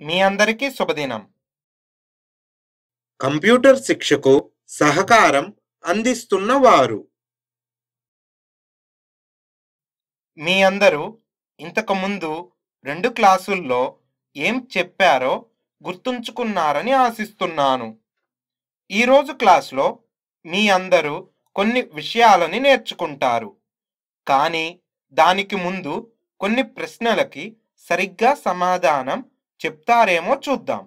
మీ అందరికీ శుభదినం కంప్యూటర్ శిక్షకు సహకారం అందిస్తున్న వారు మీ అందరూ ఇంతకుముందు రెండు క్లాసుల్లో ఏం చెప్పారో గుర్తుంచుకున్నారని ఆశిస్తున్నాను ఈరోజు క్లాస్లో మీ అందరూ కొన్ని విషయాలని నేర్చుకుంటారు కానీ దానికి ముందు కొన్ని ప్రశ్నలకి సరిగ్గా సమాధానం చెప్తారేమో చూద్దాం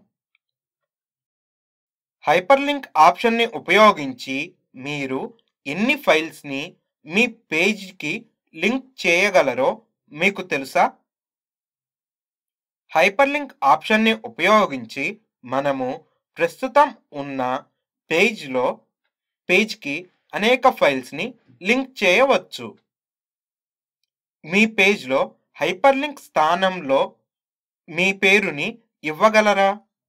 హైపర్లింక్ ఆప్షన్ని ఉపయోగించి మీరు ఎన్ని ఫైల్స్ని మీ పేజ్కి లింక్ చేయగలరో మీకు తెలుసా హైపర్లింక్ ఆప్షన్ని ఉపయోగించి మనము ప్రస్తుతం ఉన్న పేజ్లో పేజ్కి అనేక ఫైల్స్ని లింక్ చేయవచ్చు మీ పేజ్లో హైపర్లింక్ స్థానంలో మీ పేరుని ఇవ్వగలరా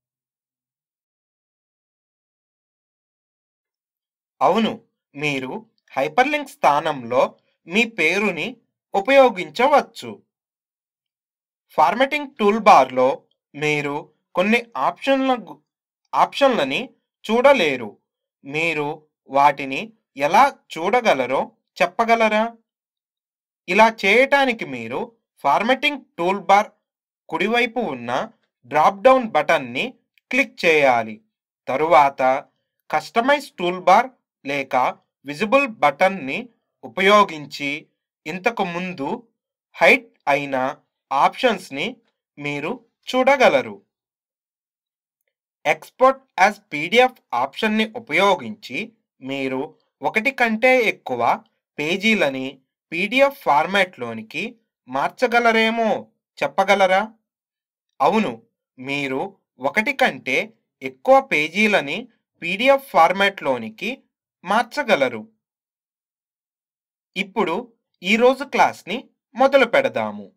అవును మీరు హైపర్లింక్ స్థానంలో మీ పేరుని ఉపయోగించవచ్చు ఫార్మాటింగ్ టూల్ బార్లో మీరు కొన్ని ఆప్షన్ల గు- ఆప్షన్లని చూడలేరు మీరు వాటిని ఎలా చూడగలరో చెప్పగలరా ఇలా చేయటానికి మీరు ఫార్మాటింగ్ టూల్ బార్ కుడివైపు ఉన్న డ్రాప్ డౌన్ బటన్ని క్లిక్ చేయాలి తరువాత కస్టమైజ్ టూల్ బార్ లేక విజిబుల్ బటన్ని ఉపయోగించి ఇంతకు ముందు హైట్ అయిన ఆప్షన్స్ని మీరు చూడగలరు ఎక్స్పోర్ట్ యాజ్ పీడిఎఫ్ ఆప్షన్ని ఉపయోగించి మీరు ఒకటి కంటే ఎక్కువ పేజీలని పీడిఎఫ్ ఫార్మాట్లోనికి మార్చగలరేమో చెప్పగలరా అవును మీరు ఒకటి కంటే ఎక్కువ పేజీలని పీడిఎఫ్ ఫార్మాట్లోనికి మార్చగలరు ఇప్పుడు ఈరోజు క్లాస్ని మొదలు పెడదాము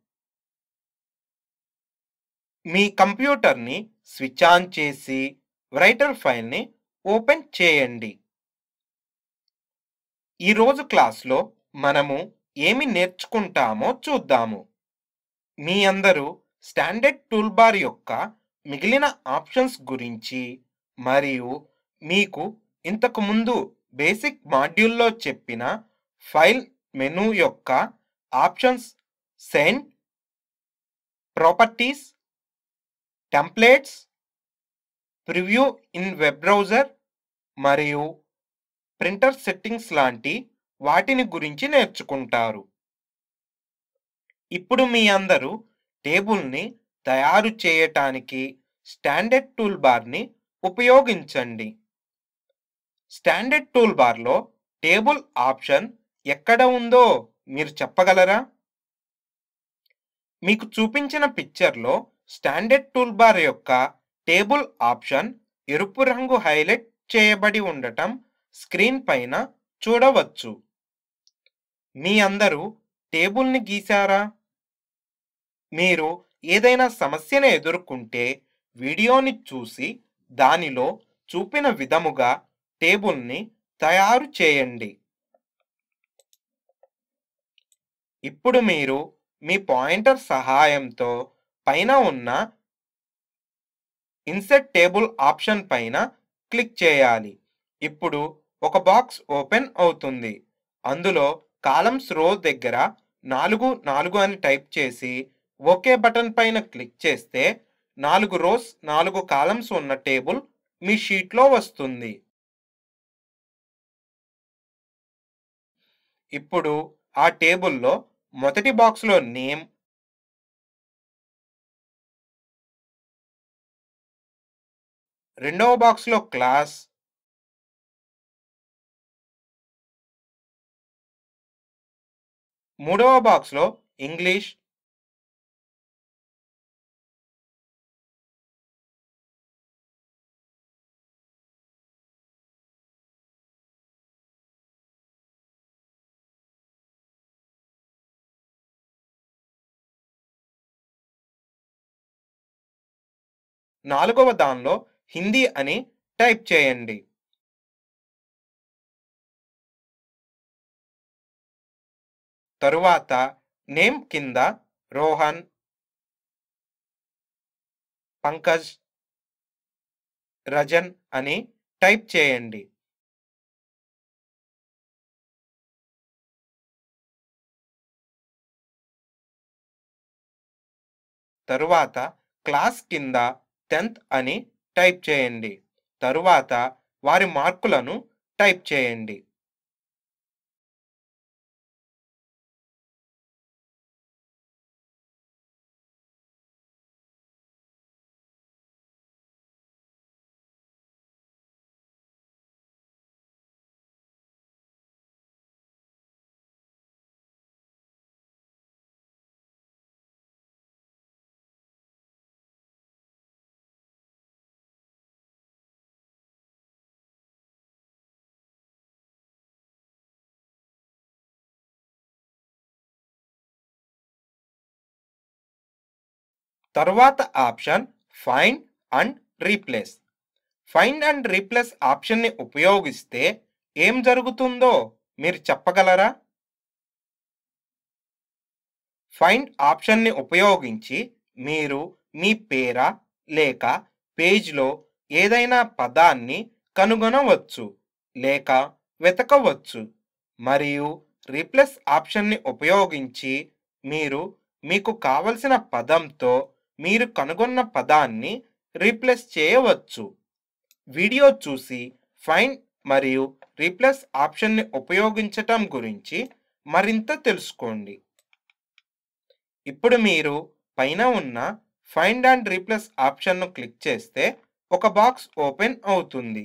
మీ కంప్యూటర్ని స్విచ్ ఆన్ చేసి రైటర్ ఫైల్ని ఓపెన్ చేయండి ఈరోజు క్లాస్లో మనము ఏమి నేర్చుకుంటామో చూద్దాము మీ అందరూ స్టాండర్డ్ టూల్ బార్ యొక్క మిగిలిన ఆప్షన్స్ గురించి మరియు మీకు ఇంతకు ముందు బేసిక్ మాడ్యూల్లో చెప్పిన ఫైల్ మెనూ యొక్క options send properties templates preview in web browser మరియు ప్రింటర్ సెట్టింగ్స్ లాంటి వాటిని గురించి నేర్చుకుంటారు ఇప్పుడు మీ అందరూ టేబుల్ని తయారు చేయటానికి స్టాండర్డ్ టూల్ బార్ని ఉపయోగించండి స్టాండర్డ్ టూల్ బార్లో టేబుల్ ఆప్షన్ ఎక్కడ ఉందో మీరు చెప్పగలరా మీకు చూపించిన పిక్చర్లో స్టాండర్డ్ టూల్ బార్ యొక్క టేబుల్ ఆప్షన్ ఎరుపు రంగు హైలైట్ చేయబడి ఉండటం స్క్రీన్ పైన చూడవచ్చు మీ అందరూ టేబుల్ని గీశారా మీరు ఏదైనా సమస్యను ఎదుర్కొంటే వీడియోని చూసి దానిలో చూపిన విధముగా టేబుల్ని తయారు చేయండి ఇప్పుడు మీరు మీ పాయింటర్ సహాయంతో పైన ఉన్న ఇన్సెట్ టేబుల్ ఆప్షన్ పైన క్లిక్ చేయాలి ఇప్పుడు ఒక బాక్స్ ఓపెన్ అవుతుంది అందులో కాలమ్స్ రో దగ్గర నాలుగు నాలుగు అని టైప్ చేసి ఓకే బటన్ పైన క్లిక్ చేస్తే నాలుగు రోస్ నాలుగు కాలమ్స్ ఉన్న టేబుల్ మీ షీట్లో వస్తుంది ఇప్పుడు ఆ టేబుల్లో మొదటి బాక్స్లో నేమ్ రెండవ బాక్స్లో క్లాస్ మూడవ బాక్స్లో ఇంగ్లీష్ నాలుగవ దానిలో హిందీ అని టైప్ చేయండి తరువాత నేమ్ కింద రోహన్ పంకజ్ రజన్ అని టైప్ చేయండి తరువాత క్లాస్ కింద టెన్త్ అని టైప్ చేయండి తరువాత వారి మార్కులను టైప్ చేయండి తరువాత option find and replace find and replace ఆప్షన్ని ఉపయోగిస్తే ఏం జరుగుతుందో మీరు చెప్పగలరా ఫైండ్ ఆప్షన్ని ఉపయోగించి మీరు మీ పేర లేక పేజ్లో ఏదైనా పదాన్ని కనుగొనవచ్చు లేక వెతకవచ్చు మరియు రీప్లేస్ ఆప్షన్ని ఉపయోగించి మీరు మీకు కావలసిన పదంతో మీరు కనుగొన్న పదాన్ని రీప్లేస్ చేయవచ్చు వీడియో చూసి ఫైండ్ మరియు రీప్లేస్ ఆప్షన్ని ఉపయోగించటం గురించి మరింత తెలుసుకోండి ఇప్పుడు మీరు పైన ఉన్న ఫైండ్ అండ్ రీప్లేస్ ఆప్షన్ను క్లిక్ చేస్తే ఒక బాక్స్ ఓపెన్ అవుతుంది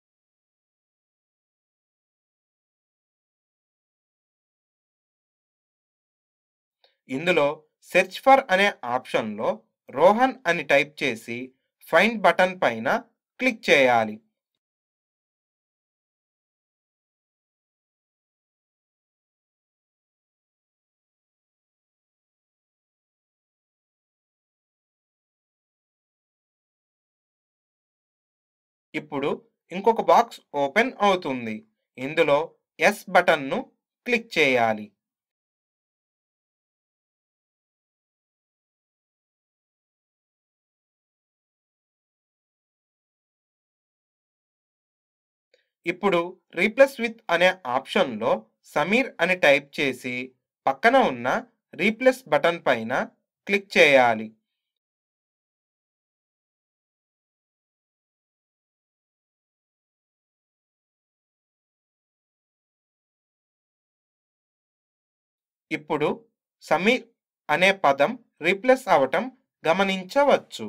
ఇందులో సెర్చ్ ఫర్ అనే ఆప్షన్లో రోహన్ అని టైప్ చేసి ఫైండ్ బటన్ పైన క్లిక్ చేయాలి ఇప్పుడు ఇంకొక బాక్స్ ఓపెన్ అవుతుంది ఇందులో ఎస్ బటన్ను క్లిక్ చేయాలి ఇప్పుడు రీప్లేస్ విత్ అనే ఆప్షన్లో సమీర్ అని టైప్ చేసి పక్కన ఉన్న రీప్లేస్ బటన్ పైన క్లిక్ చేయాలి ఇప్పుడు సమీర్ అనే పదం రీప్లేస్ అవటం గమనించవచ్చు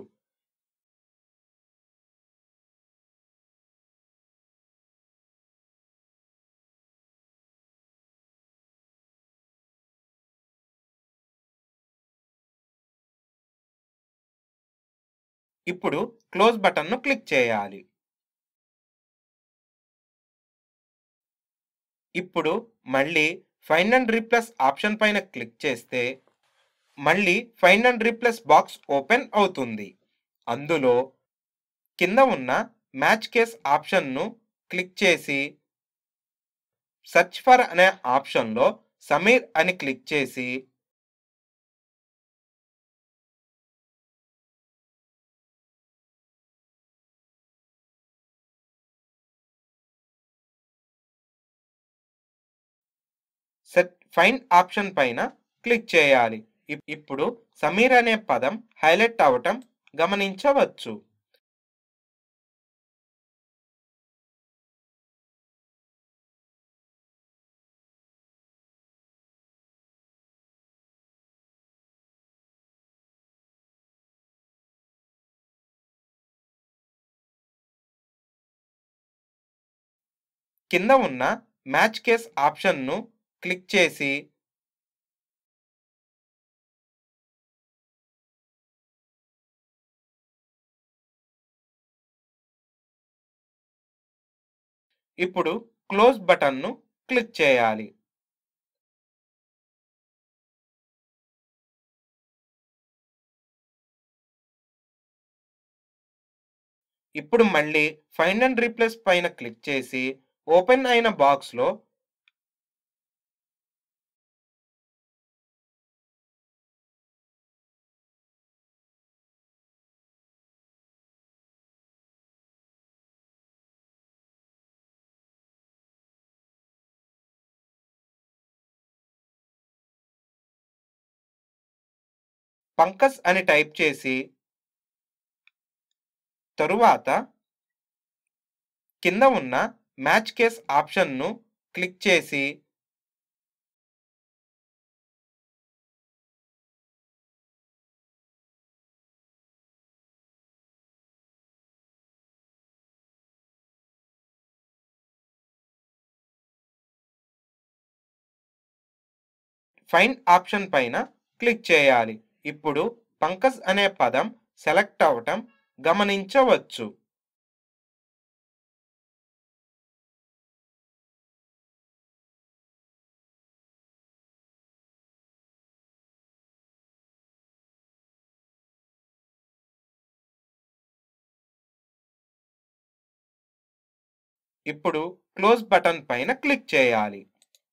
ఇప్పుడు క్లోజ్ బటన్ను క్లిక్ చేయాలి ఇప్పుడు మళ్ళీ ఫైండ్ అండ్ రీప్లేస్ ఆప్షన్ పైన క్లిక్ చేస్తే మళ్ళీ find and replace box open అవుతుంది అందులో కింద ఉన్న మ్యాచ్ కేస్ ఆప్షన్ను క్లిక్ చేసి సెర్చ్ ఫర్ అనే ఆప్షన్లో సమీర్ అని క్లిక్ చేసి సెట్ ఫైండ్ ఆప్షన్ పైన క్లిక్ చేయాలి ఇప్- ఇప్పుడు సమీర్ అనే పదం హైలైట్ అవటం గమనించవచ్చు కింద ఉన్న మ్యాచ్ కేస్ ఆప్షన్ను క్లిక్ చేసి ఇప్పుడు క్లోజ్ బటన్ను క్లిక్ చేయాలి ఇప్పుడు మళ్ళీ ఫైండ్ అండ్ రీప్లేస్ పైన క్లిక్ చేసి ఓపెన్ అయిన బాక్స్లో పంకజ్ అని టైప్ చేసి తరువాత కింద ఉన్న మ్యాచ్ కేస్ ఆప్షన్ను క్లిక్ చేసి ఫైండ్ ఆప్షన్ పైన క్లిక్ చేయాలి ఇప్పుడు పంకజ్ అనే పదం సెలెక్ట్ అవటం గమనించవచ్చు ఇప్పుడు క్లోజ్ బటన్ పైన క్లిక్ చేయాలి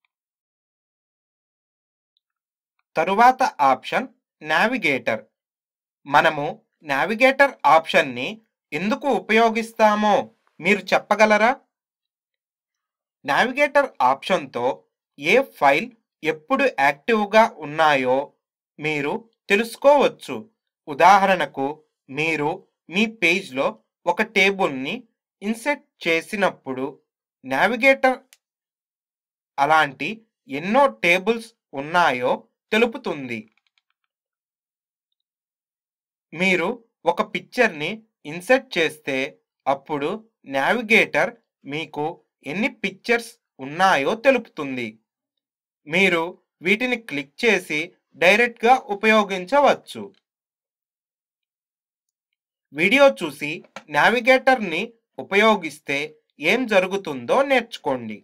తరువాత ఆప్షన్ నావిగేటర్ మనము నావిగేటర్ ఆప్షన్ని ఎందుకు ఉపయోగిస్తామో మీరు చెప్పగలరా నావిగేటర్ ఆప్షన్తో ఏ ఫైల్ ఎప్పుడు యాక్టివ్గా ఉన్నాయో మీరు తెలుసుకోవచ్చు ఉదాహరణకు మీరు మీ పేజ్లో ఒక టేబుల్ని ఇన్సెట్ చేసినప్పుడు నావిగేటర్ అలాంటి ఎన్నో టేబుల్స్ ఉన్నాయో తెలుపుతుంది మీరు ఒక పిక్చర్ని ఇన్సెట్ చేస్తే అప్పుడు నావిగేటర్ మీకు ఎన్ని పిక్చర్స్ ఉన్నాయో తెలుపుతుంది మీరు వీటిని క్లిక్ చేసి డైరెక్ట్గా ఉపయోగించవచ్చు వీడియో చూసి నావిగేటర్ని ఉపయోగిస్తే ఏం జరుగుతుందో నేర్చుకోండి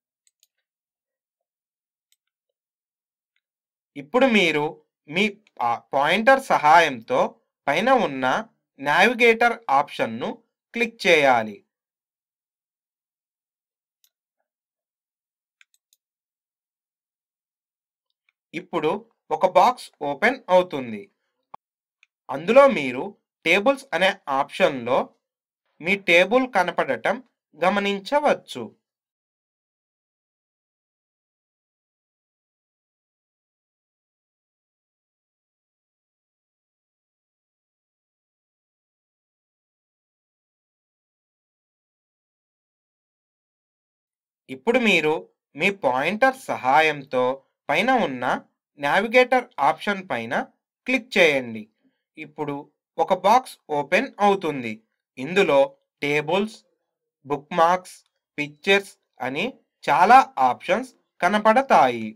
ఇప్పుడు మీరు మీ పా- పాయింటర్ సహాయంతో పైన ఉన్న నావిగేటర్ ఆప్షన్ను క్లిక్ చేయాలి ఇప్పుడు ఒక బాక్స్ ఓపెన్ అవుతుంది అందులో మీరు టేబుల్స్ అనే ఆప్షన్లో మీ టేబుల్ కనపడటం గమనించవచ్చు ఇప్పుడు మీరు మీ పాయింటర్ సహాయంతో పైన ఉన్న నావిగేటర్ ఆప్షన్ పైన క్లిక్ చేయండి ఇప్పుడు ఒక బాక్స్ ఓపెన్ అవుతుంది ఇందులో టేబుల్స్ బుక్ మార్క్స్ పిక్చర్స్ అని చాలా ఆప్షన్స్ కనపడతాయి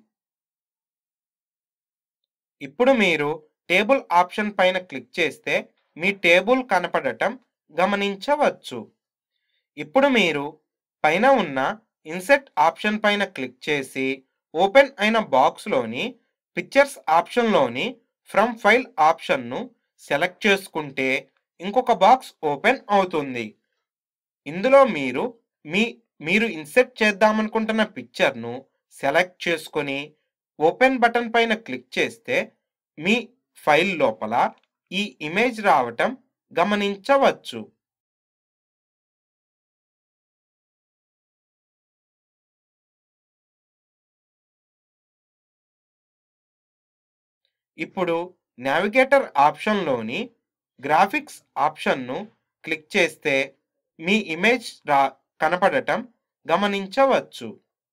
ఇప్పుడు మీరు టేబుల్ ఆప్షన్ పైన క్లిక్ చేస్తే మీ టేబుల్ కనపడటం గమనించవచ్చు ఇప్పుడు మీరు పైన ఉన్న ఇన్సెట్ ఆప్షన్ పైన క్లిక్ చేసి ఓపెన్ అయిన బాక్స్లోని పిక్చర్స్ ఆప్షన్లోని ఫ్రమ్ ఫైల్ ఆప్షన్ను సెలెక్ట్ చేసుకుంటే ఇంకొక బాక్స్ ఓపెన్ అవుతుంది ఇందులో మీరు మీ మీరు ఇన్సెట్ చేద్దామనుకుంటున్న పిక్చర్ను సెలెక్ట్ చేసుకొని ఓపెన్ బటన్ పైన క్లిక్ చేస్తే మీ ఫైల్ లోపల ఈ ఇమేజ్ రావటం గమనించవచ్చు ఇప్పుడు నావిగేటర్ ఆప్షన్లోని గ్రాఫిక్స్ ఆప్షన్ను క్లిక్ చేస్తే మీ ఇమేజ్ రా కనపడటం గమనించవచ్చు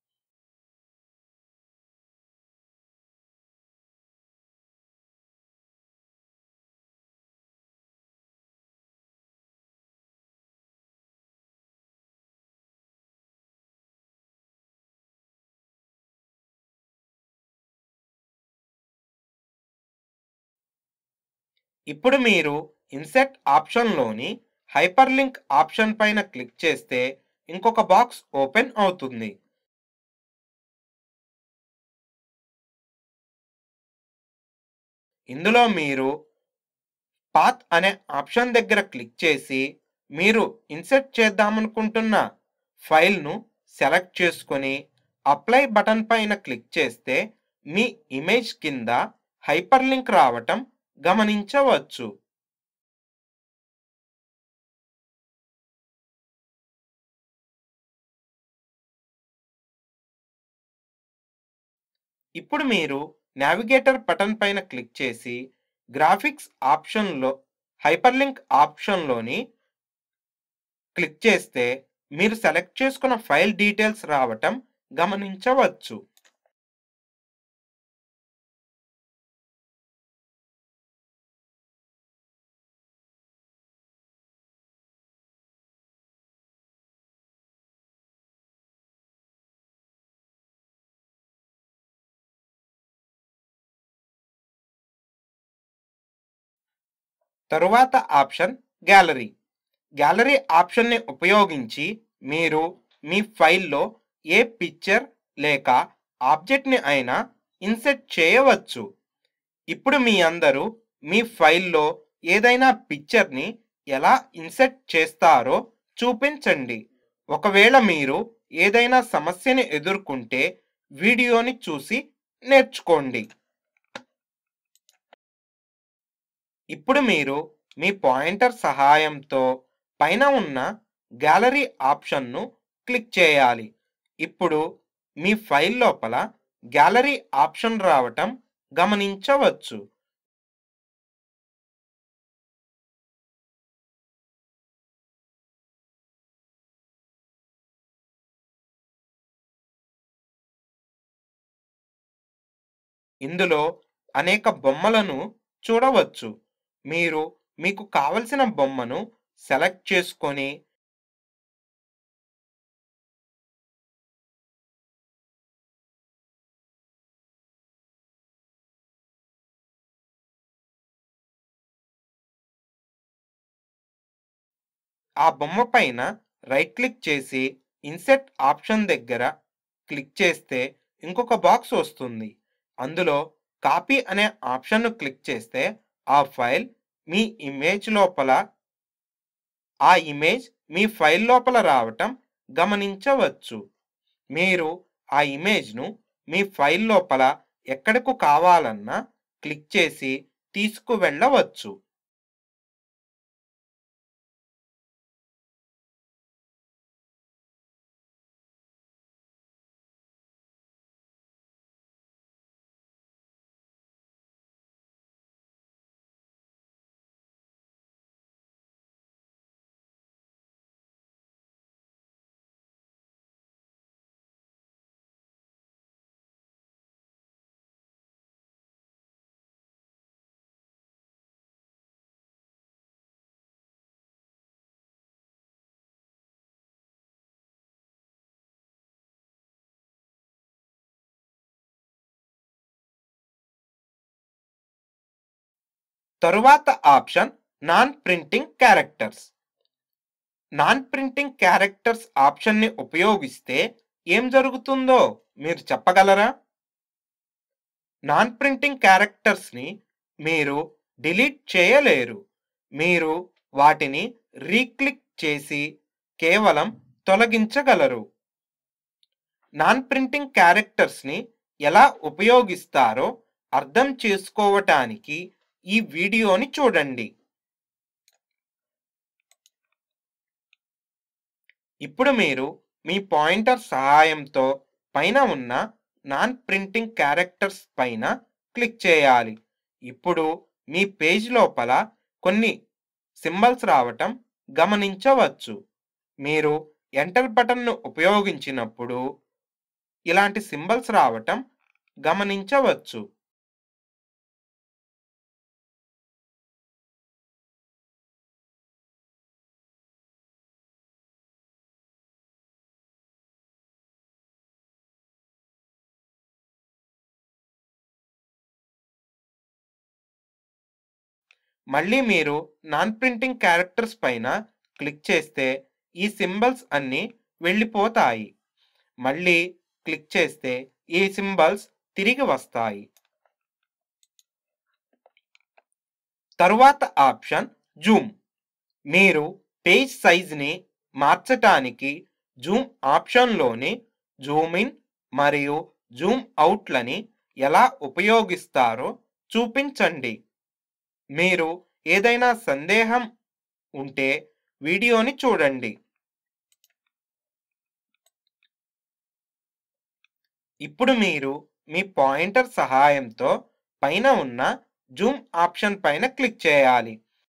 ఇప్పుడు మీరు ఇన్సెట్ ఆప్షన్లోని హైపర్ లింక్ ఆప్షన్ పైన క్లిక్ చేస్తే ఇంకొక బాక్స్ ఓపెన్ అవుతుంది ఇందులో మీరు పాత్ అనే ఆప్షన్ దగ్గర క్లిక్ చేసి మీరు ఇన్సెట్ చేద్దామనుకుంటున్న ఫైల్ను సెలెక్ట్ చేసుకొని అప్లై బటన్ పైన క్లిక్ చేస్తే మీ ఇమేజ్ కింద హైపర్ లింక్ రావటం గమనించవచ్చు ఇప్పుడు మీరు నావిగేటర్ బటన్ పైన క్లిక్ చేసి గ్రాఫిక్స్ ఆప్షన్లో హైపర్లింక్ ఆప్షన్లోని క్లిక్ చేస్తే మీరు సెలెక్ట్ చేసుకున్న ఫైల్ డీటెయిల్స్ రావటం గమనించవచ్చు తరువాత ఆప్షన్ గ్యాలరీ గ్యాలరీ ఆప్షన్ని ఉపయోగించి మీరు మీ ఫైల్లో ఏ పిక్చర్ లేక ఆబ్జెక్ట్ని అయినా ఇన్సెట్ చేయవచ్చు ఇప్పుడు మీ అందరూ మీ ఫైల్లో ఏదైనా పిక్చర్ని ఎలా ఇన్సెట్ చేస్తారో చూపించండి ఒకవేళ మీరు ఏదైనా సమస్యని ఎదుర్కొంటే వీడియోని చూసి నేర్చుకోండి ఇప్పుడు మీరు మీ పాయింటర్ సహాయంతో పైన ఉన్న గ్యాలరీ ఆప్షన్ను క్లిక్ చేయాలి ఇప్పుడు మీ ఫైల్ లోపల గ్యాలరీ ఆప్షన్ రావటం గమనించవచ్చు ఇందులో అనేక బొమ్మలను చూడవచ్చు మీరు మీకు కావలసిన బొమ్మను సెలెక్ట్ చేసుకొని ఆ బొమ్మ పైన రైట్ క్లిక్ చేసి ఇన్సెట్ ఆప్షన్ దగ్గర క్లిక్ చేస్తే ఇంకొక బాక్స్ వస్తుంది అందులో కాపీ అనే ఆప్షన్ను క్లిక్ చేస్తే ఆ ఫైల్ మీ ఇమేజ్ లోపల ఆ ఇమేజ్ మీ ఫైల్ లోపల రావటం గమనించవచ్చు మీరు ఆ ఇమేజ్ను మీ ఫైల్ లోపల ఎక్కడకు కావాలన్నా క్లిక్ చేసి తీసుకువెళ్ళవచ్చు తరువాత option non printing characters non printing characters ఆప్షన్ని ఉపయోగిస్తే ఏం జరుగుతుందో మీరు చెప్పగలరా నాన్ ప్రింటింగ్ క్యారెక్టర్స్ని మీరు డిలీట్ చేయలేరు మీరు వాటిని రీక్లిక్ చేసి కేవలం తొలగించగలరు నాన్ ప్రింటింగ్ క్యారెక్టర్స్ని ఎలా ఉపయోగిస్తారో అర్థం చేసుకోవటానికి ఈ వీడియోని చూడండి ఇప్పుడు మీరు మీ పాయింటర్ సహాయంతో పైన ఉన్న నాన్ ప్రింటింగ్ క్యారెక్టర్స్ పైన క్లిక్ చేయాలి ఇప్పుడు మీ పేజ్ లోపల కొన్ని సింబల్స్ రావటం గమనించవచ్చు మీరు ఎంటర్ బటన్ను ఉపయోగించినప్పుడు ఇలాంటి సింబల్స్ రావటం గమనించవచ్చు మళ్ళీ మీరు నాన్ ప్రింటింగ్ క్యారెక్టర్స్ పైన క్లిక్ చేస్తే ఈ సింబల్స్ అన్నీ వెళ్ళిపోతాయి మళ్ళీ క్లిక్ చేస్తే ఈ సింబల్స్ తిరిగి వస్తాయి తరువాత ఆప్షన్ జూమ్ మీరు పేజ్ సైజ్ని మార్చటానికి జూమ్ ఆప్షన్లోని జూమ్ ఇన్ మరియు జూమ్ అవుట్లని ఎలా ఉపయోగిస్తారో చూపించండి మీరు ఏదైనా సందేహం ఉంటే వీడియోని చూడండి ఇప్పుడు మీరు మీ పాయింటర్ సహాయంతో పైన ఉన్న జూమ్ ఆప్షన్ పైన క్లిక్ చేయాలి.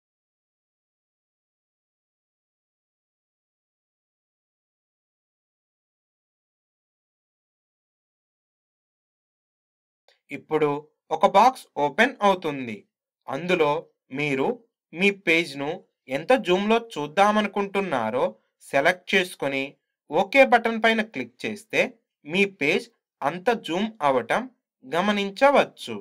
ఇప్పుడు ఒక బాక్స్ ఓపెన్ అవుతుంది. అందులో మీరు మీ పేజ్‌ను ఎంత జూమ్‌లో చూద్దామనుకుంటున్నారో సెలెక్ట్ చేసుకొని ఓకే బటన్ పైన క్లిక్ చేస్తే మీ పేజ్ అంత జూమ్ అవ్వటం గమనించవచ్చు.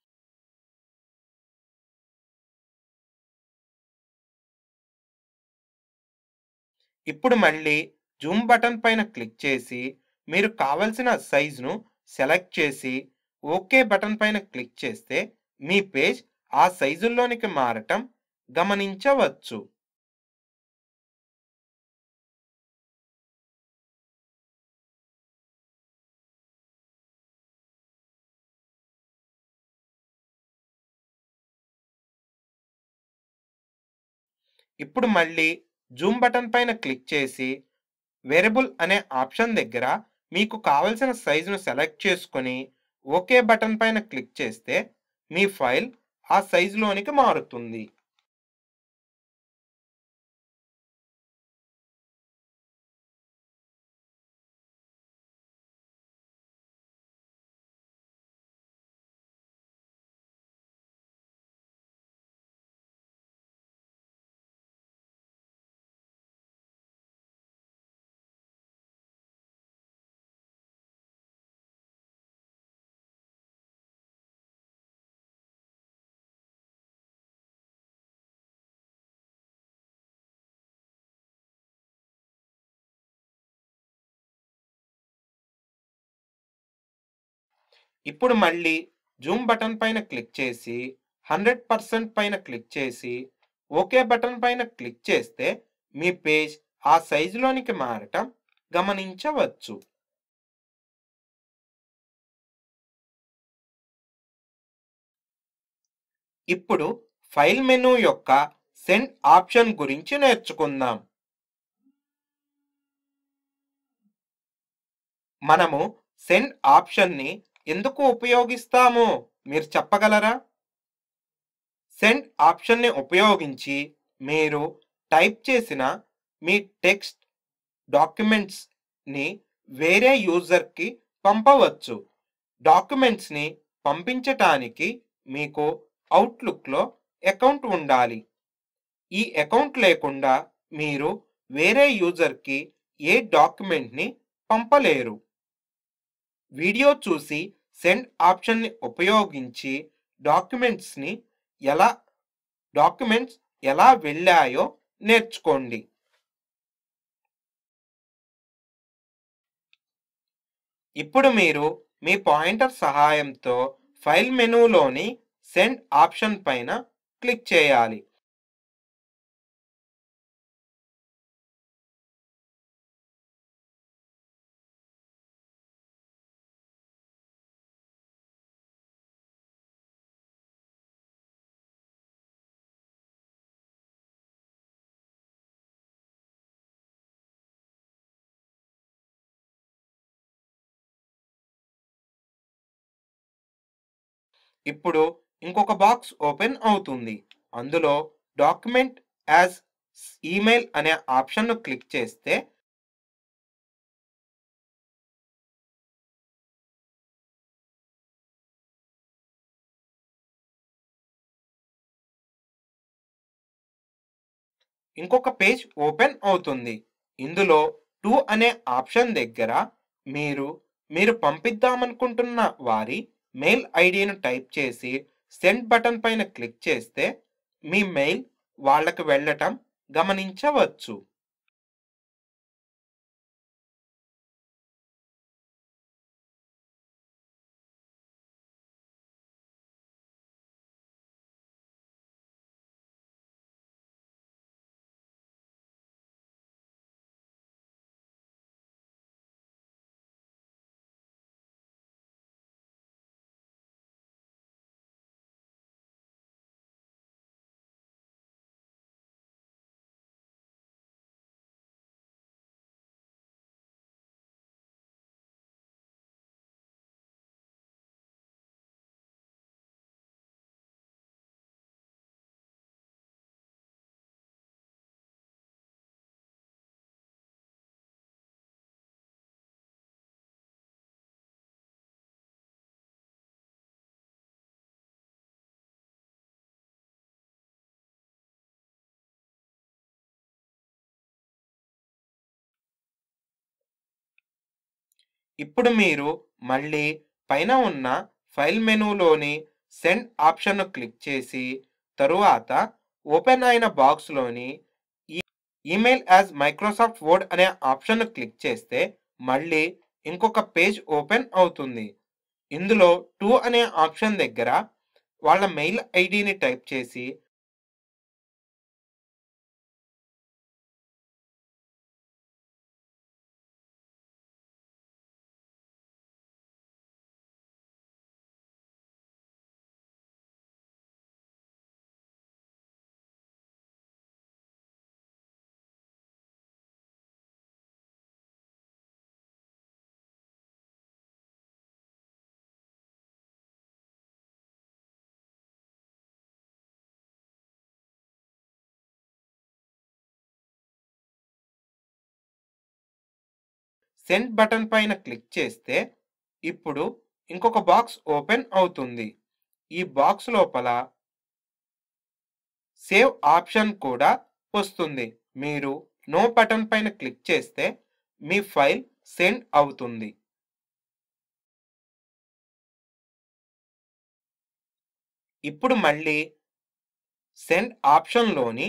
ఇప్పుడు మళ్ళీ జూమ్ బటన్ పైన క్లిక్ చేసి మీరు కావలసిన సైజ్‌ను సెలెక్ట్ చేసి ఓకే బటన్ పైన క్లిక్ చేస్తే మీ పేజ్ ఆ సైజుల్లోనికి మారటం గమనించవచ్చు. ఇప్పుడు మళ్ళీ జూమ్ బటన్ పైన క్లిక్ చేసి వేరియబుల్ అనే ఆప్షన్ దగ్గర మీకు కావలసిన సైజును సెలెక్ట్ చేసుకొని ఓకే బటన్ పైన క్లిక్ చేస్తే మీ ఫైల్ ఆ సైజులోనికి మారుతుంది. ఇప్పుడు మళ్ళీ జూమ్ బటన్ పైన క్లిక్ చేసి 100% పైన క్లిక్ చేసి ఓకే బటన్ పైన క్లిక్ చేస్తే మీ పేజ్ ఆ సైజులోనికి మారటం గమనించవచ్చు. ఇప్పుడు ఫైల్ మెనూ యొక్క సెండ్ ఆప్షన్ గురించి నేర్చుకుందాం. మనము సెండ్ ఆప్షన్‌ని ఎందుకు ఉపయోగిస్తామో మీరు చెప్పగలరా? సెండ్ ఆప్షన్‌ని ఉపయోగించి మీరు టైప్ చేసిన మీ టెక్స్ట్ డాక్యుమెంట్స్‌ని వేరే యూజర్‌కి పంపవచ్చు. డాక్యుమెంట్స్‌ని పంపించటానికి మీకు అవుట్‌లుక్‌లో అకౌంట్ ఉండాలి. ఈ అకౌంట్ లేకుండా మీరు వేరే యూజర్‌కి ఏ డాక్యుమెంట్‌ని పంపలేరు. వీడియో చూసి సెండ్ ఆప్షన్‌ని ఉపయోగించి డాక్యుమెంట్స్‌ని ఎలా డాక్యుమెంట్స్ ఎలా వెళ్ళాయో నేర్చుకోండి. ఇప్పుడు మీరు మీ పాయింటర్ సహాయంతో ఫైల్ మెనూలోని సెండ్ ఆప్షన్ పైన క్లిక్ చేయాలి. ఇప్పుడు ఇంకొక బాక్స్ ఓపెన్ అవుతుంది. అందులో డాక్యుమెంట్ యాజ్ ఈమెయిల్ అనే ఆప్షన్‌ను క్లిక్ చేస్తే ఇంకొక పేజ్ ఓపెన్ అవుతుంది. ఇందులో టు అనే ఆప్షన్ దగ్గర మీరు మీరు పంపిద్దామనుకుంటున్న వారి మెయిల్ ఐడీను టైప్ చేసి సెండ్ బటన్ పైన క్లిక్ చేస్తే మీ మెయిల్ వాళ్ళకి వెళ్ళటం గమనించవచ్చు. ఇప్పుడు మీరు మళ్ళీ పైన ఉన్న ఫైల్ మెనూలోని సెండ్ ఆప్షన్ను క్లిక్ చేసి తరువాత ఓపెన్ అయిన బాక్స్లోని ఈ ఈమెయిల్ యాజ్ మైక్రోసాఫ్ట్ వర్డ్ అనే ఆప్షన్ను క్లిక్ చేస్తే మళ్ళీ ఇంకొక పేజ్ ఓపెన్ అవుతుంది ఇందులో టూ అనే ఆప్షన్ దగ్గర వాళ్ళ మెయిల్ ఐడిని టైప్ చేసి సెండ్ బటన్ పైన క్లిక్ చేస్తే ఇప్పుడు ఇంకొక బాక్స్ ఓపెన్ అవుతుంది ఈ బాక్స్ లోపల సేవ్ ఆప్షన్ కూడా వస్తుంది మీరు నో బటన్ పైన క్లిక్ చేస్తే మీ ఫైల్ సెండ్ అవుతుంది ఇప్పుడు మళ్ళీ సెండ్ ఆప్షన్లోని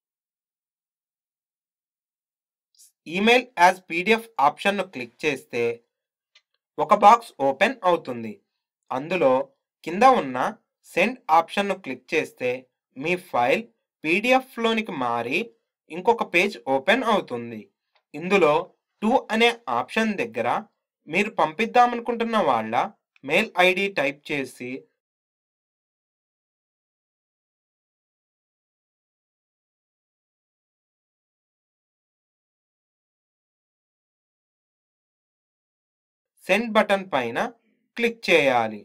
ఈమెయిల్ యాజ్ పీడిఎఫ్ ఆప్షన్ను క్లిక్ చేస్తే ఒక బాక్స్ ఓపెన్ అవుతుంది అందులో కింద ఉన్న సెండ్ ఆప్షన్ను క్లిక్ చేస్తే మీ ఫైల్ పీడిఎఫ్లోనికి మారి ఇంకొక పేజ్ ఓపెన్ అవుతుంది ఇందులో టూ అనే ఆప్షన్ దగ్గర మీరు పంపిద్దామనుకుంటున్న వాళ్ళ మెయిల్ ఐడి టైప్ చేసి సెండ్ బటన్ పైన క్లిక్ చేయాలి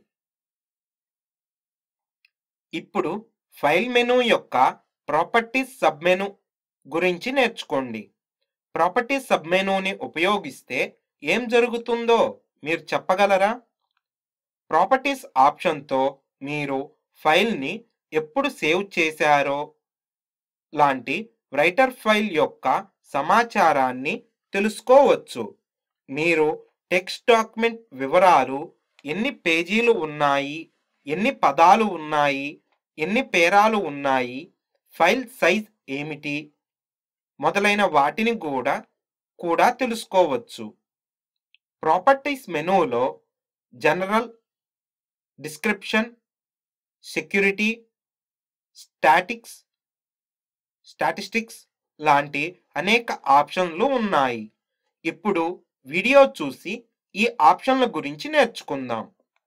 ఇప్పుడు ఫైల్ మెనూ యొక్క ప్రాపర్టీస్ సబ్మెను గురించి నేర్చుకోండి ప్రాపర్టీస్ సబ్మెనూని ఉపయోగిస్తే ఏం జరుగుతుందో మీరు చెప్పగలరా ప్రాపర్టీస్ ఆప్షన్తో మీరు ఫైల్ని ఎప్పుడు సేవ్ చేశారో లాంటి రైటర్ ఫైల్ యొక్క సమాచారాన్ని తెలుసుకోవచ్చు మీరు టెక్స్ట్ డాక్యుమెంట్ వివరాలు ఎన్ని పేజీలు ఉన్నాయి ఎన్ని పదాలు ఉన్నాయి ఎన్ని పేరాలు ఉన్నాయి ఫైల్ సైజ్ ఏమిటి మొదలైన వాటిని కూడా కూడా తెలుసుకోవచ్చు ప్రాపర్టీస్ మెనూలో general description security statics statistics లాంటి అనేక ఆప్షన్లు ఉన్నాయి ఇప్పుడు వీడియో చూసి ఈ ఆప్షన్ల గురించి నేర్చుకుందాం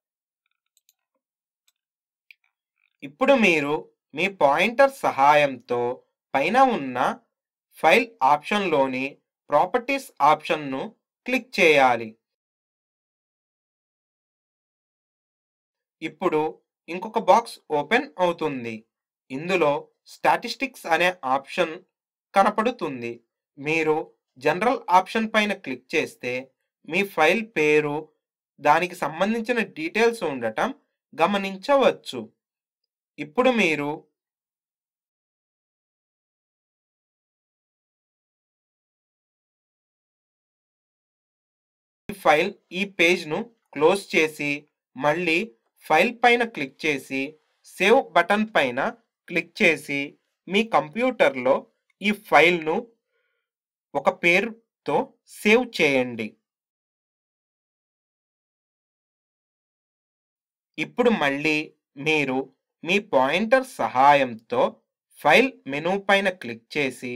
ఇప్పుడు మీరు మీ పాయింటర్ సహాయంతో పైన ఉన్న ఫైల్ ఆప్షన్లోని ప్రాపర్టీస్ ఆప్షన్ను క్లిక్ చేయాలి ఇప్పుడు ఇంకొక బాక్స్ ఓపెన్ అవుతుంది ఇందులో స్టాటిస్టిక్స్ అనే ఆప్షన్ కనపడుతుంది మీరు జనరల్ ఆప్షన్ పైన క్లిక్ చేస్తే మీ ఫైల్ పేరు దానికి సంబంధించిన డీటెయిల్స్ ఉండటం గమనించవచ్చు ఇప్పుడు మీరు ఈ ఫైల్ ఈ పేజ్ను క్లోజ్ చేసి మళ్ళీ ఫైల్ పైన క్లిక్ చేసి సేవ్ బటన్ పైన క్లిక్ చేసి మీ కంప్యూటర్లో ఈ ఫైల్ను ఒక పేరుతో సేవ్ చేయండి ఇప్పుడు మళ్ళీ మీరు మీ పాయింటర్ సహాయంతో ఫైల్ మెనూ పైన క్లిక్ చేసి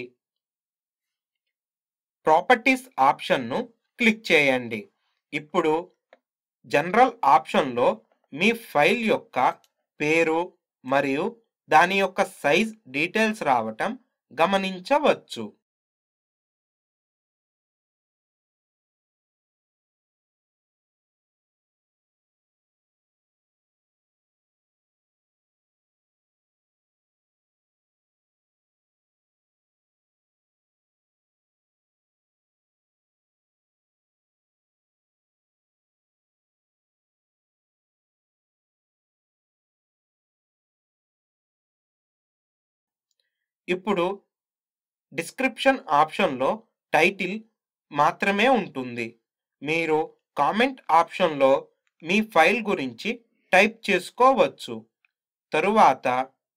ప్రాపర్టీస్ ఆప్షన్ను క్లిక్ చేయండి ఇప్పుడు జనరల్ ఆప్షన్లో మీ ఫైల్ యొక్క పేరు మరియు దాని యొక్క సైజ్ డీటెయిల్స్ రావటం గమనించవచ్చు ఇప్పుడు డిస్క్రిప్షన్ ఆప్షన్లో టైటిల్ మాత్రమే ఉంటుంది మీరు కామెంట్ ఆప్షన్లో మీ ఫైల్ గురించి టైప్ చేసుకోవచ్చు తరువాత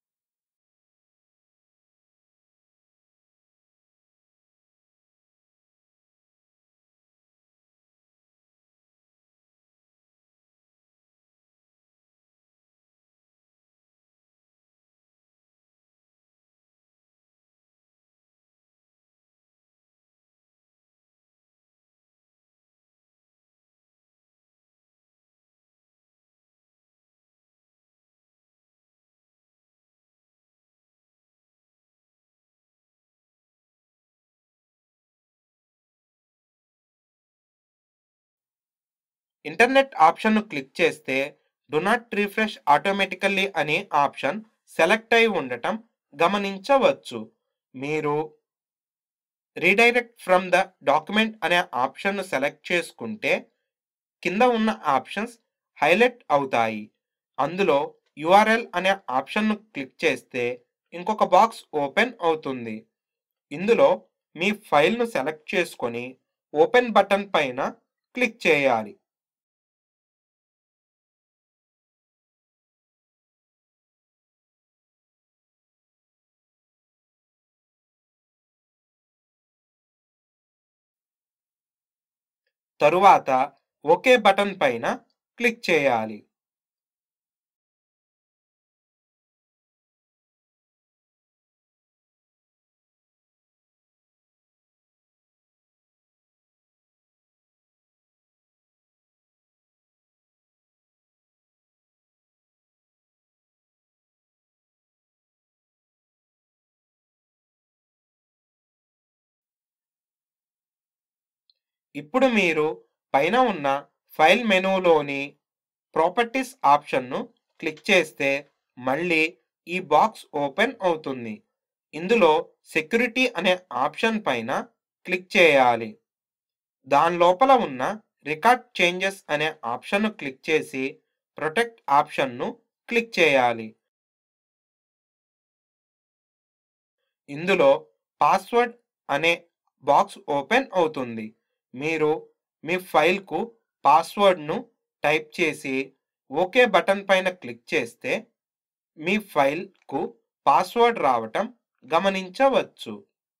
ఇంటర్నెట్ ఆప్షన్ను క్లిక్ చేస్తే డు నాట్ రిఫ్రెష్ ఆటోమేటికల్లీ అనే ఆప్షన్ సెలెక్ట్ అయి ఉండటం గమనించవచ్చు మీరు రీడైరెక్ట్ ఫ్రమ్ ద డాక్యుమెంట్ అనే ఆప్షన్ను సెలెక్ట్ చేసుకుంటే కింద ఉన్న ఆప్షన్స్ హైలైట్ అవుతాయి అందులో యుఆర్ఎల్ అనే ఆప్షన్ను క్లిక్ చేస్తే ఇంకొక బాక్స్ ఓపెన్ అవుతుంది ఇందులో మీ ఫైల్ను సెలెక్ట్ చేసుకొని ఓపెన్ బటన్ పైన క్లిక్ చేయాలి తరువాత ఓకే బటన్ పైన క్లిక్ చేయాలి ఇప్పుడు మీరు పైన ఉన్న ఫైల్ మెనూలోని ప్రాపర్టీస్ ఆప్షన్ను క్లిక్ చేస్తే మళ్ళీ ఈ బాక్స్ ఓపెన్ అవుతుంది ఇందులో సెక్యూరిటీ అనే ఆప్షన్ పైన క్లిక్ చేయాలి దాని లోపల ఉన్న రికార్డ్ చేంజెస్ అనే ఆప్షన్ను క్లిక్ చేసి ప్రొటెక్ట్ ఆప్షన్ను క్లిక్ చేయాలి ఇందులో పాస్వర్డ్ అనే బాక్స్ ఓపెన్ అవుతుంది మీరు మీ ఫైల్కు పాస్వర్డ్ను టైప్ చేసి ఓకే బటన్ పైన క్లిక్ చేస్తే మీ ఫైల్కు పాస్వర్డ్ రావటం గమనించవచ్చు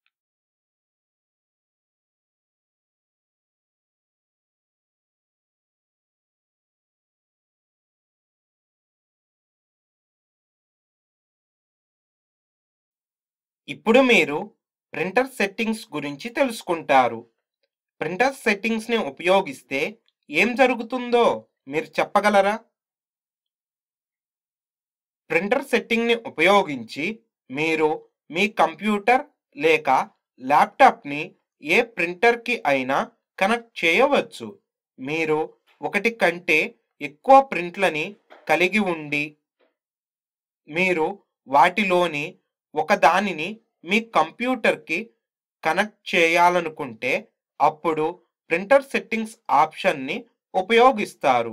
ఇప్పుడు మీరు ప్రింటర్ సెట్టింగ్స్ గురించి తెలుసుకుంటారు ప్రింటర్ సెట్టింగ్స్ని ఉపయోగిస్తే ఏం జరుగుతుందో మీరు చెప్పగలరా ప్రింటర్ సెట్టింగ్ని ఉపయోగించి మీరు మీ కంప్యూటర్ లేక ల్యాప్టాప్ని ఏ ప్రింటర్కి అయినా కనెక్ట్ చేయవచ్చు మీరు ఒకటి కంటే ఎక్కువ ప్రింట్లని కలిగి ఉండి మీరు వాటిలోని ఒక దానిని మీ కంప్యూటర్కి కనెక్ట్ చేయాలనుకుంటే అప్పుడు ప్రింటర్ సెట్టింగ్స్ ఆప్షన్ని ఉపయోగిస్తారు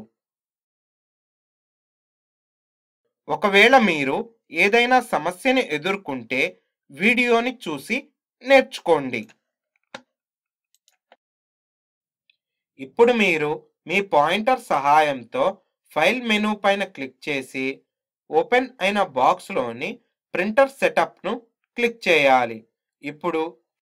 ఒకవేళ మీరు ఏదైనా సమస్యని ఎదుర్కొంటే వీడియోని చూసి నేర్చుకోండి ఇప్పుడు మీరు మీ పాయింటర్ సహాయంతో ఫైల్ మెనూ పైన క్లిక్ చేసి ఓపెన్ అయిన బాక్స్లోని ప్రింటర్ సెటప్ను క్లిక్ చేయాలి ఇప్పుడు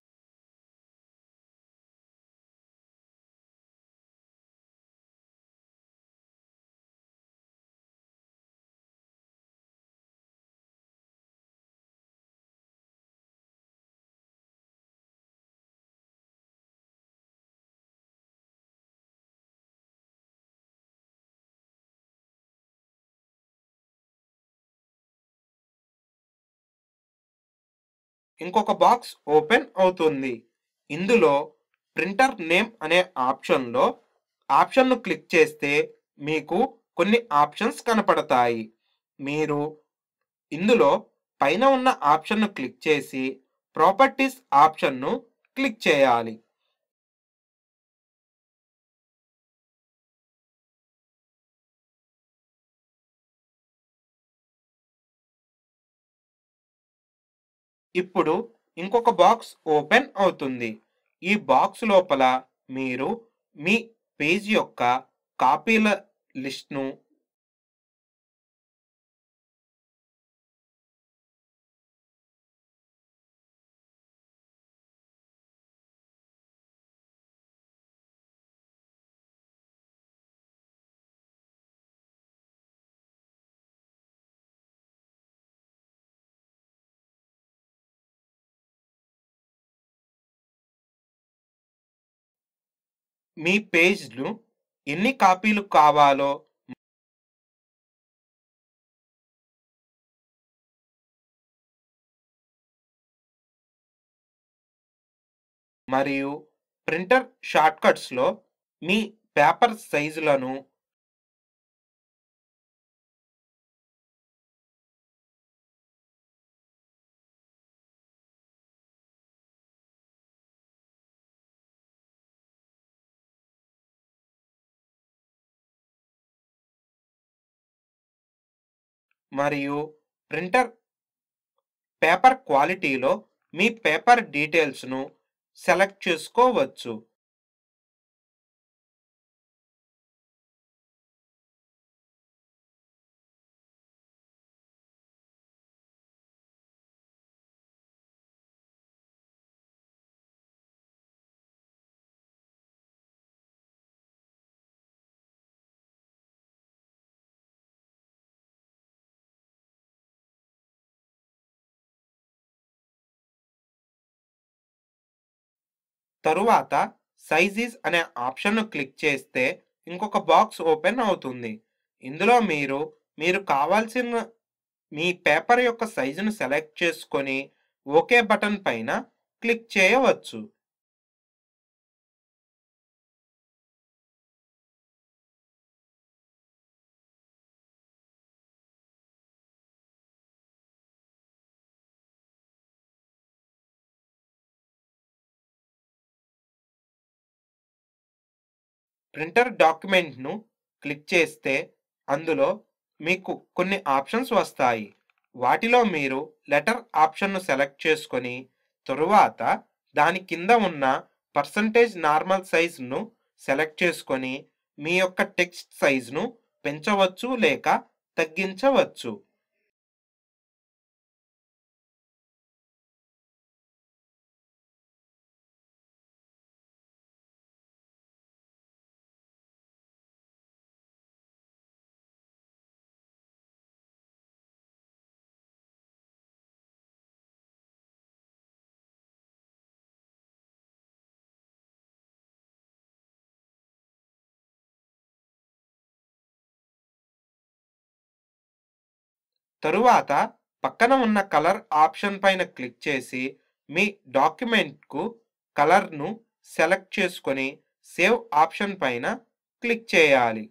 ఇంకొక బాక్స్ ఓపెన్ అవుతుంది ఇందులో ప్రింటర్ నేమ్ అనే ఆప్షన్లో ఆప్షన్ను క్లిక్ చేస్తే మీకు కొన్ని ఆప్షన్స్ కనపడతాయి మీరు ఇందులో పైన ఉన్న ఆప్షన్ను క్లిక్ చేసి ప్రాపర్టీస్ ఆప్షన్ను క్లిక్ చేయాలి ఇప్పుడు ఇంకొక బాక్స్ ఓపెన్ అవుతుంది ఈ బాక్స్ లోపల మీరు మీ పేజ్ యొక్క కాపీల లిస్ట్‌ను మీ పేజ్‌లు ఎన్ని కాపీలు కావాలో మరియు ప్రింటర్ షార్ట్‌కట్స్‌లో మీ పేపర్ సైజులను మరియు ప్రింటర్ పేపర్ క్వాలిటీలో మీ పేపర్ డీటెయిల్స్‌ను సెలెక్ట్ చేసుకోవచ్చు. తరువాత సైజెస్ అనే ఆప్షన్‌ను క్లిక్ చేస్తే ఇంకొక బాక్స్ ఓపెన్ అవుతుంది. ఇందులో మీరు, మీరు కావాల్సిన మీ పేపర్ యొక్క సైజును సెలెక్ట్ చేసుకొని ఓకే బటన్ పైన క్లిక్ చేయవచ్చు. ప్రింటర్ డాక్యుమెంట్‌ను క్లిక్ చేస్తే అందులో మీకు కొన్ని ఆప్షన్స్ వస్తాయి. వాటిలో మీరు లెటర్ ఆప్షన్‌ను సెలెక్ట్ చేసుకొని, తరువాత దాని కింద ఉన్న పర్సెంటేజ్ నార్మల్ సైజ్‌ను సెలెక్ట్ చేసుకొని, మీ యొక్క టెక్స్ట్ సైజ్‌ను పెంచవచ్చు లేక తగ్గించవచ్చు. తరువాత పక్కన ఉన్న కలర్ ఆప్షన్ పైన క్లిక్ చేసి, మీ డాక్యుమెంట్‌కు కలర్‌ను సెలెక్ట్ చేసుకొని, సేవ్ ఆప్షన్ పైన క్లిక్ చేయాలి.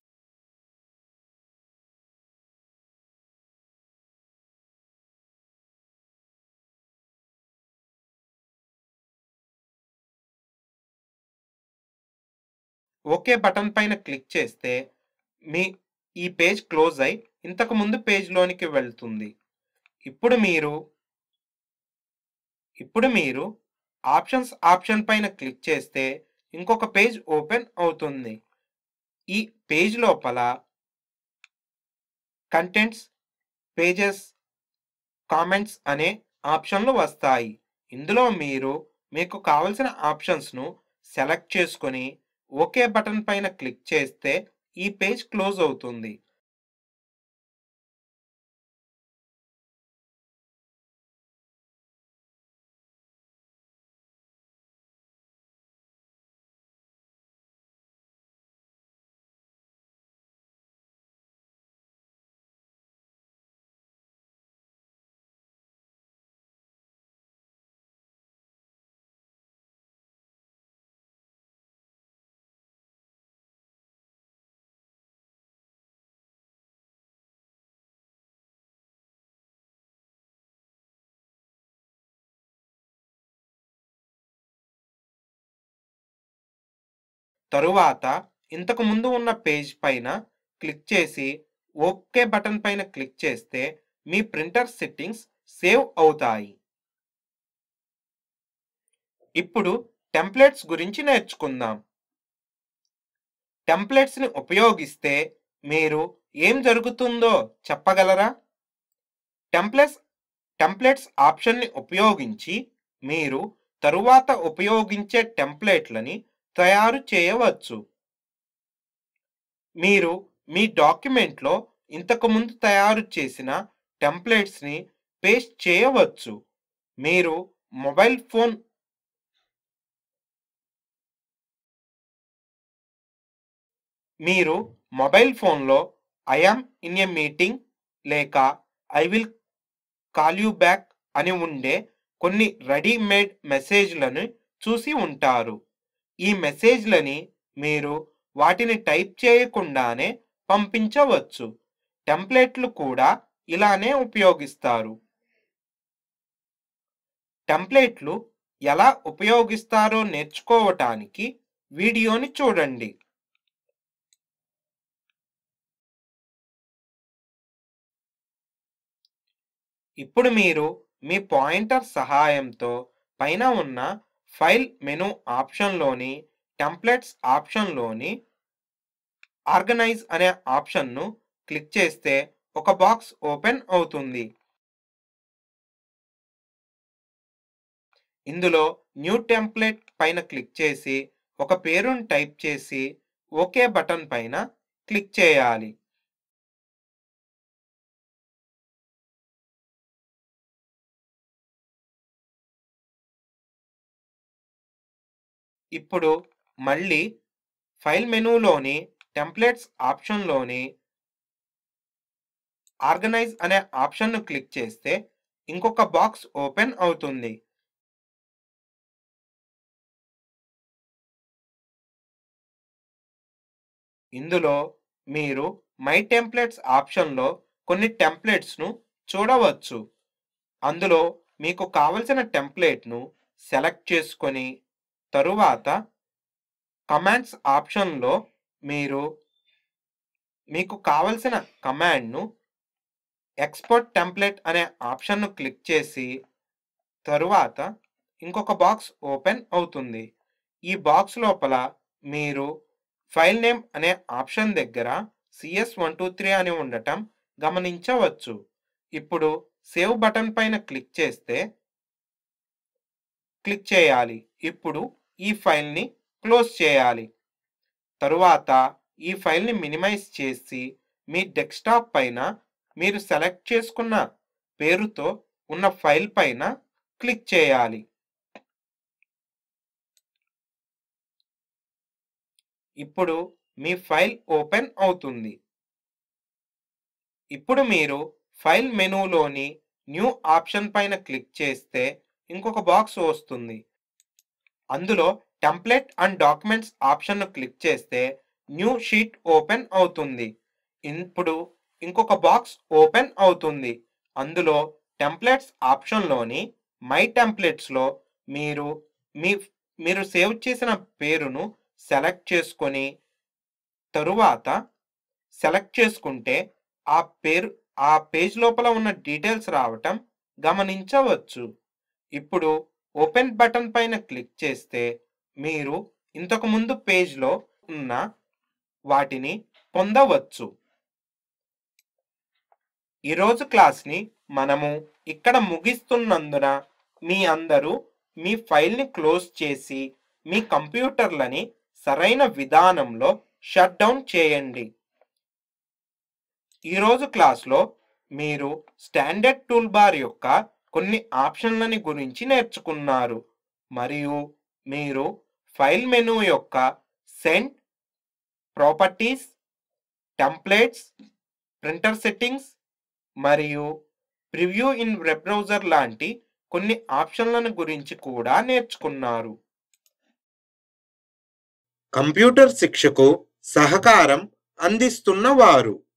ఓకే బటన్ పైన క్లిక్ చేస్తే, మీ ఈ పేజ్ క్లోజ్ అయి ఇంతకు ముందు పేజ్‌లోనికి వెళ్తుంది. ఇప్పుడు మీరు ఇప్పుడు మీరు ఆప్షన్స్ ఆప్షన్ పైన క్లిక్ చేస్తే ఇంకొక పేజ్ ఓపెన్ అవుతుంది. ఈ పేజ్ లోపల కంటెంట్స్, పేజెస్, కామెంట్స్ అనే ఆప్షన్‌లు వస్తాయి. ఇందులో మీరు మీకు కావలసిన ఆప్షన్స్‌ను సెలెక్ట్ చేసుకొని, ఓకే బటన్ పైన క్లిక్ చేస్తే ఈ పేజ్ క్లోజ్ అవుతుంది. తరువాత ఇంతకు ముందు ఉన్న పేజ్ పైన క్లిక్ చేసి, ఓకే బటన్ పైన క్లిక్ చేస్తే మీ ప్రింటర్ సెట్టింగ్స్ సేవ్ అవుతాయి. ఇప్పుడు టెంప్లేట్స్ గురించి నేర్చుకుందాం. టెంప్లెట్స్ని ఉపయోగిస్తే మీరు ఏం జరుగుతుందో చెప్పగలరా టెంప్లెట్స్ టెంప్లెట్స్ ఆప్షన్ని ఉపయోగించి మీరు తరువాత ఉపయోగించే టెంప్లెట్లని తయారు చేయవచ్చు మీరు మీ డాక్యుమెంట్లో ఇంతకుముందు తయారు చేసిన టెంప్లెట్స్ని పేస్ట్ చేయవచ్చు మీరు మొబైల్ ఫోన్ మీరు మొబైల్ ఫోన్లో ఐఆమ్ ఇన్ ఎ మీటింగ్ లేక I will call you back అని ఉండే కొన్ని రెడీమేడ్ మెసేజ్లను చూసి ఉంటారు ఈ మెసేజ్లని మీరు వాటిని టైప్ చేయకుండానే పంపించవచ్చు టెంప్లెట్లు కూడా ఇలానే ఉపయోగిస్తారు టెంప్లెట్లు ఎలా ఉపయోగిస్తారో నేర్చుకోవటానికి వీడియోని చూడండి ఇప్పుడు మీరు మీ పాయింటర్ సహాయంతో పైన ఉన్న ఫైల్ మెను ఆప్షన్లోని టెంప్లెట్స్ ఆప్షన్లోని ఆర్గనైజ్ అనే ఆప్షన్ను క్లిక్ చేస్తే ఒక బాక్స్ ఓపెన్ అవుతుంది ఇందులో న్యూ టెంప్లెట్ పైన క్లిక్ చేసి ఒక పేరును టైప్ చేసి ఓకే బటన్ పైన క్లిక్ చేయాలి ఇప్పుడు మళ్ళీ ఫైల్ మెనూలోని టెంప్లెట్స్ ఆప్షన్లోని ఆర్గనైజ్ అనే ఆప్షన్ను క్లిక్ చేస్తే ఇంకొక బాక్స్ ఓపెన్ అవుతుంది ఇందులో మీరు మై టెంప్లెట్స్ ఆప్షన్లో కొన్ని టెంప్లెట్స్ను చూడవచ్చు అందులో మీకు కావలసిన టెంప్లెట్ను సెలెక్ట్ చేసుకొని తరువాత కమాండ్స్ ఆప్షన్లో మీరు మీకు కావలసిన కమాండ్ను ఎక్స్పోర్ట్ టెంప్లెట్ అనే ఆప్షన్ను క్లిక్ చేసి తరువాత ఇంకొక బాక్స్ ఓపెన్ అవుతుంది ఈ బాక్స్ లోపల మీరు ఫైల్ నేమ్ అనే ఆప్షన్ దగ్గర సిఎస్ వన్ టూ త్రీ అని ఉండటం గమనించవచ్చు ఇప్పుడు సేవ్ బటన్ పైన క్లిక్ చేస్తే క్లిక్ చేయాలి ఇప్పుడు ఈ ఫైల్ని క్లోజ్ చేయాలి తరువాత ఈ ఫైల్ని మినిమైజ్ చేసి మీ డెస్క్టాప్ పైన మీరు సెలెక్ట్ చేసుకున్న పేరుతో ఉన్న ఫైల్ పైన క్లిక్ చేయాలి ఇప్పుడు మీ ఫైల్ ఓపెన్ అవుతుంది ఇప్పుడు మీరు ఫైల్ మెనూలోని న్యూ ఆప్షన్ పైన క్లిక్ చేస్తే ఇంకొక బాక్స్ వస్తుంది అందులో టెంప్లెట్ అండ్ డాక్యుమెంట్స్ ఆప్షన్ను క్లిక్ చేస్తే న్యూ షీట్ ఓపెన్ అవుతుంది ఇప్పుడు ఇంకొక బాక్స్ ఓపెన్ అవుతుంది అందులో టెంప్లెట్స్ ఆప్షన్లోని మై టెంప్లెట్స్లో మీరు మీ మీరు సేవ్ చేసిన పేరును సెలెక్ట్ చేసుకొని తరువాత సెలెక్ట్ చేసుకుంటే ఆ పేరు ఆ పేజ్ లోపల ఉన్న డీటెయిల్స్ రావటం గమనించవచ్చు ఇప్పుడు ఓపెన్ బటన్ పైన క్లిక్ చేస్తే మీరు ఇంతకు ముందు పేజ్లో ఉన్న వాటిని పొందవచ్చు ఈరోజు క్లాస్ని మనము ఇక్కడ ముగిస్తున్నందున మీ అందరూ మీ ఫైల్ని క్లోజ్ చేసి మీ కంప్యూటర్లని సరైన విధానంలో షట్ డౌన్ చేయండి ఈరోజు క్లాస్లో మీరు స్టాండర్డ్ టూల్ బార్ యొక్క కొన్ని ఆప్షన్లని గురించి నేర్చుకున్నారు మరియు మీరు ఫైల్ మెనూ యొక్క send properties templates printer settings మరియు ప్రివ్యూ ఇన్ వెబ్ బ్రౌజర్ లాంటి కొన్ని ఆప్షన్లను గురించి కూడా నేర్చుకున్నారు కంప్యూటర్ శిక్షకు సహకారం అందిస్తున్న వారు